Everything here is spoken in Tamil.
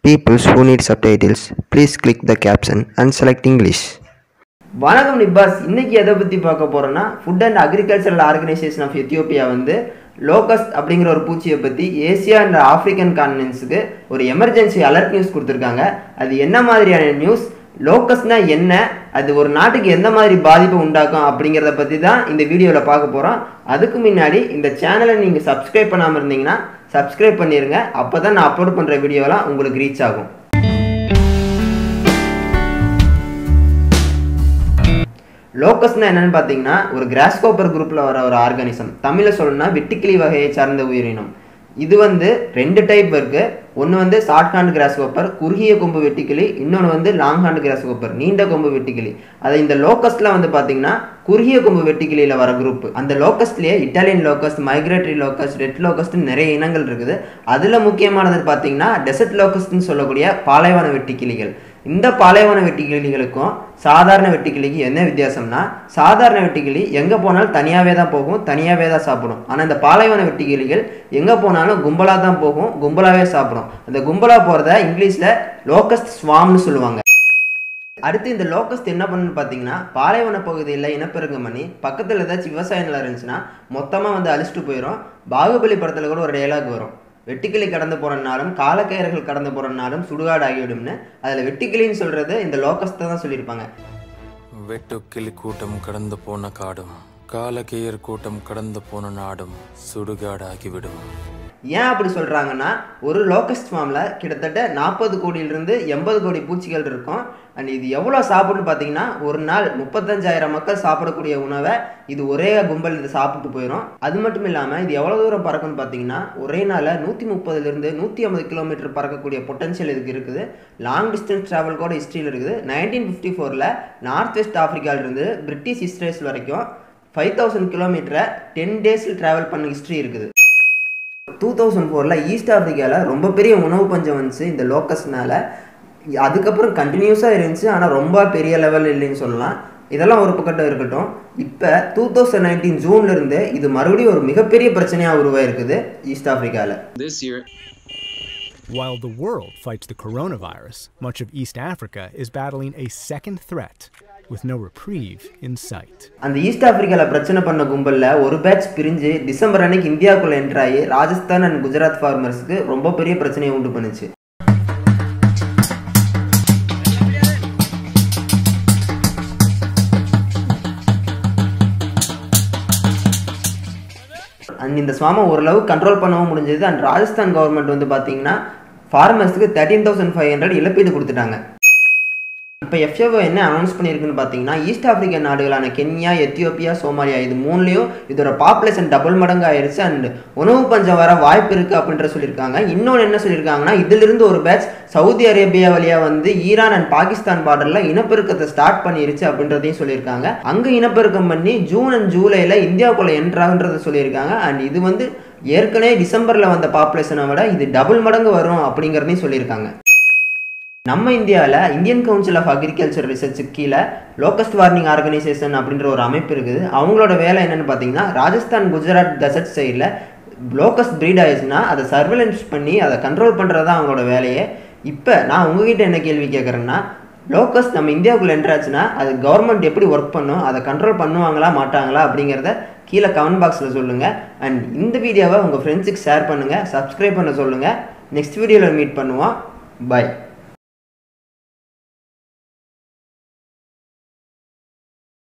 peoples who need subtitles, please click the caption and select English. வணக்கம் நிப்பாஸ் இன்னைக்கு எதை பற்றி பார்க்க போகிறோன்னா Food and Agricultural Organization of Ethiopia வந்து லோகஸ்ட் அப்படிங்கிற ஒரு பூச்சியை பற்றி ஏசியா அண்ட் ஆப்பிரிக்கன் கான்டினென்ட்ஸுக்கு ஒரு எமர்ஜென்சி அலர்ட் நியூஸ் கொடுத்துருக்காங்க அது என்ன மாதிரியான நியூஸ் லோக்கஸ்னா என்ன அது ஒரு நாட்டுக்கு எந்த மாதிரி பாதிப்பை உண்டாக்கும் அப்படிங்கிறத பற்றி தான் இந்த வீடியோவில் பார்க்க போகிறோம் அதுக்கு முன்னாடி இந்த சேனலை நீங்கள் சப்ஸ்கிரைப் பண்ணாமல் இருந்தீங்கன்னா சப்ஸ்கிரைப் பண்ணிடுங்க அப்போ தான் நான் அப்லோட் பண்ணுற வீடியோலாம் உங்களுக்கு ரீச் ஆகும் லோக்கஸ்னா என்னன்னு பார்த்தீங்கன்னா ஒரு கிராஸ்கோப்பர் குரூப்பில் வர ஒரு ஆர்கானிசம் தமிழில் சொல்லணும்னா வெட்டுக்கிளி வகையை சார்ந்த உயிரினம் இது வந்து ரெண்டு டைப் இருக்கு ஒன்று வந்து ஷார்ட் ஹேண்ட் கிராஸ்கோப்பர் குறுகிய கொம்பு வெட்டுக்கிளி இன்னொன்று வந்து லாங் ஹேண்ட் கிராஸ்கோப்பர் நீண்ட கொம்பு வெட்டுக்கிளி அது இந்த லோக்கஸ்ட்ல வந்து பார்த்தீங்கன்னா குறுகிய கொம்பு வெட்டுக்கிளியில் வர குரூப் அந்த லோக்கஸ்ட்லேயே Italian locust migratory locust red locust நிறைய இனங்கள் இருக்குது அதில் முக்கியமானது பார்த்தீங்கன்னா டெசர்ட் லோக்கஸ்ட்னு சொல்லக்கூடிய பாலைவன வெட்டுக்கிளிகள் இந்த பாலைவன வெட்டுக்கிளிகளுக்கும் சாதாரண வெட்டுக்கிளிக்கு என்ன வித்தியாசம்னா சாதாரண வெட்டுக்கிளி எங்கே போனாலும் தனியாகவே தான் போகும் தனியாகவே தான் சாப்பிடும் ஆனால் இந்த பாலைவன வெட்டுக்கிளிகள் எங்கே போனாலும் கும்பலாக தான் போகும் கும்பலாகவே சாப்பிடும் அந்த கும்பலாக போகிறத இங்கிலீஷில் லோக்கஸ்ட் ஸ்வாம்னு சொல்லுவாங்க அடுத்து இந்த லோக்கஸ்ட் என்ன பண்ணுன்னு பார்த்தீங்கன்னா பாலைவன பகுதியில் இனப்பெருக்கம் பண்ணி பக்கத்தில் ஏதாச்சும் விவசாய நிலம் இருந்துச்சுன்னா மொத்தமாக வந்து அழிச்சிட்டு போயிடும் பாகுபலி படத்தில் கூட ஒரு டைலாக் வரும் வெட்டுக்கிளி கடந்து போகிறனாலும் காலக்கயிறுகள் கடந்து போகிறனாலும் சுடுகாடு ஆகிவிடும்னு அதில் வெட்டுக்கிளின்னு சொல்கிறது இந்த லோக்கஸ்ட்டை தான் சொல்லியிருப்பாங்க வெட்டுக்கிளி கூட்டம் கடந்து போன காடும் காலக்கேயர் கூட்டம் கடந்து போன நாடும் சுடுகாடாகிவிடும் ஏன் அப்படி சொல்கிறாங்கன்னா ஒரு லோக்கஸ்ட் ஃபார்மில் கிட்டத்தட்ட நாற்பது கோடியிலிருந்து எண்பது கோடி பூச்சிகள் இருக்கும் அண்ட் இது எவ்வளோ சாப்பிடுன்னு பார்த்தீங்கன்னா ஒரு நாள் முப்பத்தஞ்சாயிரம் மக்கள் சாப்பிடக்கூடிய உணவை இது ஒரே கும்பல் இது சாப்பிட்டு போயிடும் அது மட்டும் இல்லாமல் இது எவ்வளோ தூரம் பறக்கும்னு பார்த்தீங்கன்னா ஒரே நாளில் நூற்றி முப்பதுலேருந்து நூற்றி ஐம்பது கிலோமீட்டர் பறக்கக்கூடிய பொட்டன்ஷியல் இதுக்கு இருக்குது லாங் டிஸ்டன்ஸ் ட்ராவல் கூட ஹிஸ்ட்ரியில் இருக்குது நைன்டீன் ஃபிஃப்டி ஃபோரில் நார்த் வெஸ்ட் ஆஃப்ரிக்காவிலிருந்து பிரிட்டிஷ் ஹிஸ்ட்ரேஸ் வரைக்கும் ஃபைவ் தௌசண்ட் கிலோமீட்டரை டென் டேஸில் ட்ராவல் பண்ண ஹிஸ்ட்ரி இருக்குது டூ தௌசண்ட் ஃபோரில் ஈஸ்ட் ஆஃப்ரிக்காவில் ரொம்ப பெரிய உணவு பஞ்சம் வந்துச்சு இந்த லோக்கஸ்னால அதுக்கப்புறம் கண்டினியூஸாக இருந்துச்சு ஆனால் ரொம்ப பெரிய லெவல் இல்லைன்னு சொல்லலாம் இதெல்லாம் ஒரு பக்கத்தில் இருக்கட்டும் இப்போ டூ தௌசண்ட் நைன்டீன் ஜூன்லேருந்து இது மறுபடியும் ஒரு மிகப்பெரிய பிரச்சனையாக உருவாயிருக்குது ஈஸ்ட் ஆஃப்ரிக்காவில் This year, While the world fights the coronavirus, much of East Africa is battling a second threat with no reprieve in sight. அந்த ஈஸ்ட் ஆப்பிரிக்காவில் பிரச்சனை பண்ண கும்பலில் ஒரு பேட்ச் பிரிஞ்சு டிசம்பர் அன்னைக்கு இந்தியாவுக்குள்ளே என்ட்ராகி ராஜஸ்தான் அண்ட் குஜராத் ஃபார்மர்ஸ்க்கு ரொம்ப பெரிய பிரச்சனையை உண்டு பண்ணுச்சு அண்ட் இந்த ஸ்வாமை ஓரளவு கண்ட்ரோல் பண்ணவும் முடிஞ்சது அண்ட் ராஜஸ்தான் கவர்மெண்ட் வந்து பார்த்தீங்கன்னா ஃபார்மர்ஸ்க்கு தேர்ட்டீன் தௌசண்ட் ஃபைவ் ஹண்ட்ரட் இழப்பீடு கொடுத்துட்டாங்க இப்போ எஃப்ஏஓ என்ன அனௌன்ஸ் பண்ணியிருக்குன்னு பார்த்தீங்கன்னா ஈஸ்ட் ஆப்பிரிக்க நாடுகளான கென்யா எத்தியோப்பியா சோமாலியா இது மூணுலேயும் இதோட பாப்புலேஷன் டபுள் மடங்கு ஆயிடுச்சு அண்ட் உணவு பஞ்சம் வர வாய்ப்பு இருக்குது அப்படின்ற சொல்லியிருக்காங்க இன்னொன்று என்ன சொல்லியிருக்காங்கன்னா இதிலிருந்து ஒரு பேட்ச் சவுதி அரேபியா வழியாக வந்து ஈரான் அண்ட் பாகிஸ்தான் பார்டரில் இனப்பெருக்கத்தை ஸ்டார்ட் பண்ணிருச்சு அப்படின்றதையும் சொல்லியிருக்காங்க அங்கே இனப்பெருக்கம் பண்ணி ஜூன் அண்ட் ஜூலையில் இந்தியாவுக்குள்ளே என்ட்ராகுன்றதை சொல்லியிருக்காங்க அண்ட் இது வந்து ஏற்கனவே டிசம்பரில் வந்த பாப்புலேஷனை விட இது டபுள் மடங்கு வரும் அப்படிங்கிறதையும் சொல்லியிருக்காங்க நம்ம இந்தியாவில் இந்தியன் கவுன்சில் ஆஃப் அக்ரிகல்ச்சர் ரிசர்ச்சுக்கு கீழே லோக்கஸ்ட் வார்னிங் ஆர்கனைசேஷன் அப்படின்ற ஒரு அமைப்பு இருக்குது அவங்களோட வேலை என்னென்னு பார்த்தீங்கன்னா ராஜஸ்தான் குஜராத் டெசர்ட் சைடில் லோக்கஸ்ட் ப்ரீட் ஆயிடுச்சுன்னா அதை சர்வேலன்ஸ் பண்ணி அதை கண்ட்ரோல் பண்ணுறது தான் அவங்களோட வேலையே இப்போ நான் உங்ககிட்ட என்ன கேள்வி கேட்குறேன்னா லோக்கஸ்ட் நம்ம இந்தியாவுக்குள்ளே என்ட்ராச்சுன்னா அது கவர்மெண்ட் எப்படி ஒர்க் பண்ணும் அதை கண்ட்ரோல் பண்ணுவாங்களா மாட்டாங்களா அப்படிங்கிறத கீழே கமெண்ட் பாக்ஸில் சொல்லுங்கள் அண்ட் இந்த வீடியோவை உங்கள் ஃப்ரெண்ட்ஸுக்கு ஷேர் பண்ணுங்கள் சப்ஸ்கிரைப் பண்ண சொல்லுங்கள் நெக்ஸ்ட் வீடியோவில் மீட் பண்ணுவோம் பை